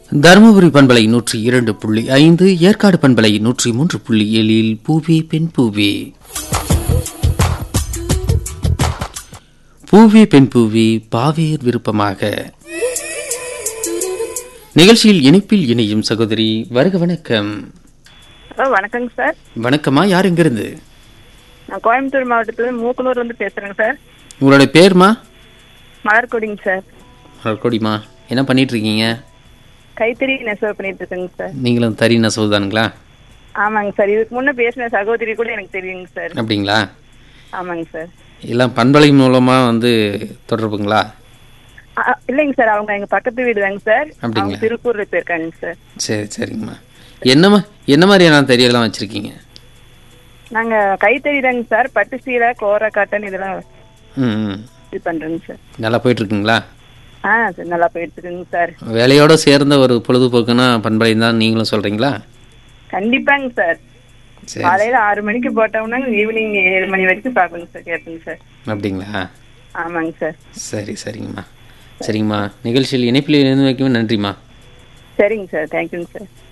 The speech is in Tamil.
தருமபுரி பண்பலை நூற்றி இரண்டு புள்ளி ஐந்து ஏற்காடு பண்பலை நூற்றி மூன்று புள்ளி ஏழில் பூவே பெண் பூவே பூவே பெண் பூவே பாவேர் விருப்பமாக நிகழ்ச்சியில் இணைப்பில் இணையும் சகோதரி வருக வணக்கம் ஹலோ வணக்கங்க சார் வணக்கம்மா யார் எங்கிருந்து நான் கோயம்புத்தூர் மாவட்டத்துல மூக்கனூர் வந்து பேசுறேங்க சார் உங்களோட பேர்மா மலர்கொடிங்க சார் கொடிமா என்ன பண்ணிட்டு இருக்கீங்க கைத்தறி நெசவு பண்ணிட்டு இருக்கேங்க சார் நீங்களும் தறி நெசவுதானுங்களா ஆமாங்க சார் இதுக்கு முன்ன பேசின சகோதரி கூட எனக்கு தெரியுங்க சார் அப்படிங்களா ஆமாங்க சார் எல்லாம் பண்பலை மூலமா வந்து தொடர்புங்களா ஆ, இல்லைங்க சார் அவங்க எங்க பக்கத்து வீடு தாங்க சார் அப்படிங்களா? அவங்க திருப்பூர்ல போயிருக்காங்க சார் சரி சரிங்கம்மா என்னம்மா என்ன மாதிரியான தெரியலாம் வச்சிருக்கீங்க நாங்க கைத்தறி தாங்க சார் பட்டு சீலை கோர காட்டன் இதெல்லாம் ம் ம். இது பண்றேங்க சார் நல்லா போயிட்டு இருக்குங்களா ஆ சார் நல்லா போயிட்டு இருக்குங்க சார் வேலையோட சேர்ந்த ஒரு பொழுதுபோக்குன்னா பண்பலை தான் நீங்களும் சொல்றீங்களா கண்டிப்பாங்க சார் சரி காலையில ஆறு மணிக்கு போட்டோம்னா ஈவினிங் ஏழு மணி வரைக்கும் பாப்பேங்க சார் கேட்பேங்க சார் அப்படிங்களா ஆமாங்க சார் சரி சரிங்கம்மா சரிங்கம்மா நிகழ்ச்சியில் இணைப்பில் இருந்து வைக்கவும் நன்றிம்மா சரிங்க சார் தேங்க்யூங்க சார்